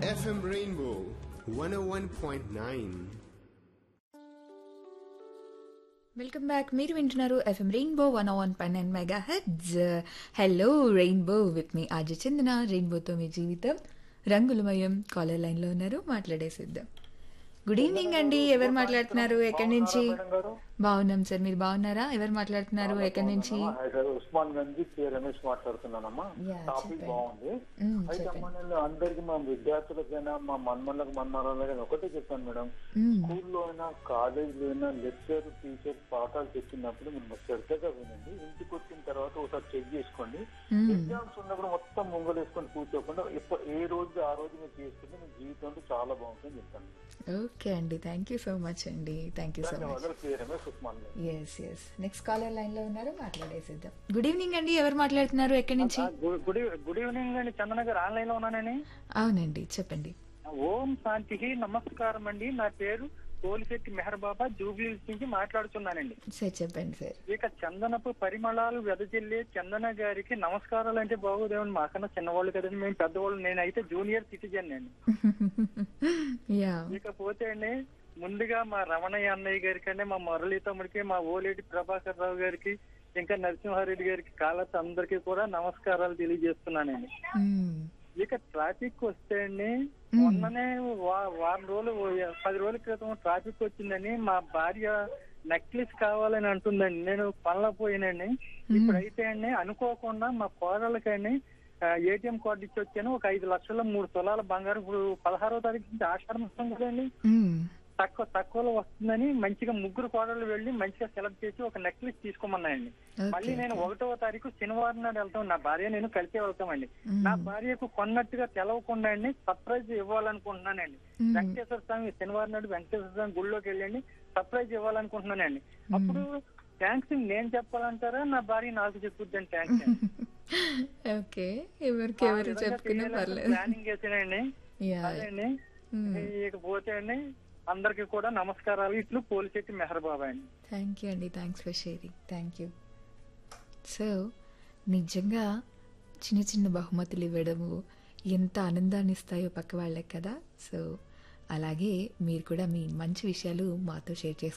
FM Rainbow 101.9. Welcome back మీరు వింటున్నారు FM rainbow one one point nine mega hits hello rainbow with మీ ఆజ చందన రెయిన్బోతో మీ జీవితం రంగులమయం కాలర్ లైన్లో ఉన్నారు మాట్లాడేసిద్దాం గుడ్ ఈవినింగ్ అండి ఎవరు మాట్లాడుతున్నారు ఎక్కడి నుంచి మేడం గారు బాగున్నాం సార్ మీరు బాగున్నారా ఎవరు మాట్లాడుతున్నారు ఎక్కడి నుంచి హైదరాబాద్ ఉస్మాన్ గంజ్ కే రమేష్ మాట్లాడుతున్నానమ్మా Yeah, టాపిక్ చెప్పండి. బాగుంది మ్మ్, అయితే అమ్మా చెప్పండి నేను అందరికి మా విద్యార్థులకైనా మా మన్మన్లకు మన్మరాలకైనా ఒకటే చెప్పాను మేడం మ్మ్, స్కూల్లో అయినా కాలేజీలో అయినా లెక్చర్ టీచర్ పాఠాలు చెప్పినప్పుడు మీరు శ్రద్ధగా వినండి ఇంటికి వచ్చిన తర్వాత ఒకసారి చెక్ చేసుకోండి మ్మ్. ఎగ్జామ్స్ ఉన్నప్పుడు మొత్తం ముంగలు వేసుకొని కూర్చోకుండా ఎప్ప- ఏ రోజు ఆ రోజు మీరు చేసుకుంటే మీ జీవితంలో చాలా బాగుంటుంది చెప్తాను ఓకే అండి థ్యాంక్ యూ సో మచ్ అండి థ్యాంక్ యూ సో మచ్ ధన్యవాదాలు K Ramesh Osman Gunj S S next caller లైన్లో ఉన్నారు మాట్లాడేసిద్దాం గుడ్ ఈవినింగ్ అండి ఎవరు మాట్లాడుతున్నారు ఎక్కడి నుంచి గుడ్ గుడ్ ఈవినింగ్ అండి చందన గారు ఆన్లైన్ లో ఉన్నానని అవునండి చెప్పండి ఓం శాంతికి నమస్కారం అండి నా పేరు కోలిశెట్టి మెహర్ బాబా జూబ్లీ నుంచి మాట్లాడుతున్నానండి సార్ చెప్పండి సార్ ఇక చందనపు పరిమళాలు వెదజల్లి చందన గారికి నమస్కారాలు అంటే బాగోదేమని మాకన్నా చిన్నవాళ్ళు కదండి మేము పెద్దవాళ్ళు నేనైతే జూనియర్ సిటిజన్ అండి యా ఇకపోతే అండి ముందుగా మా రమణయ్య అన్నయ్య గారికి అండి మా మురళీ తమ్ముడికి మా ఓలేటి ప్రభాకర్ రావు గారికి ఇంకా నరసింహారెడ్డి గారికి కాలత్ అందరికీ కూడా నమస్కారాలు తెలియజేస్తున్నానండి ఇక ట్రాఫిక్ వస్తే అండి మొన్ననే వా- వారం రోజులు పది రోజుల క్రితం ట్రాఫిక్ వచ్చిందని మా భార్య నెక్లెస్ కావాలని అంటుందండి నేను పనుల పోయినండి ఇప్పుడైతే అండి అనుకోకుండా మా కోడలకండి ఏటీఎం కార్డు ఇచ్చి వచ్చాను ఒక ఐదు లక్షల మూడు తులాల బంగారం ఇప్పుడు పదహారో తారీఖు నుంచి ఆషాఢ మాసం కదండి తక్కువ తక్కువలో వస్తుందని మంచిగా ముగ్గురు కోడళ్ళు వెళ్ళి మంచిగా సెలెక్ట్ చేసి ఒక నెక్లెస్ తీసుకోమన్నాయండి మళ్ళీ నేను ఒకటవ తారీఖు శనివారం నాడు వెళ్తాం నా భార్య నేను కలిసే వెళ్తామండి నా భార్యకు కొన్నట్టుగా తెలవకుండా అండి సర్ప్రైజ్ ఇవ్వాలనుకుంటున్నానండి వెంకటేశ్వర స్వామి శనివారం నాడు వెంకటేశ్వర స్వామి గుళ్ళోకి వెళ్ళండి సర్ప్రైజ్ ఇవ్వాలనుకుంటున్నానండి అప్పుడు థ్యాంక్స్ నేను చెప్పాలంటారా నా భార్య నాకు చెప్పుద్దని థ్యాంక్స్ ఓకే ఎవరికి ఎవరు చెప్పుకున్నా పర్లేదు ప్లానింగ్ చేసానండి యా అదండి ఇకపోతే అండి అందరికి కూడా నమస్కారాలు ఇట్లు పోలిశెట్టి మెహర్ బాబా అండి థ్యాంక్ యూ అండి thanks for sharing thank you so నిజంగా చిన్న చిన్న బహుమతులు ఇవ్వడము ఎంత ఆనందాన్ని ఇస్తాయో పక్క వాళ్ళకి కదా సో అలాగే మీరు కూడా మీ మంచి విషయాలు మాతో షేర్ చేసుకోండి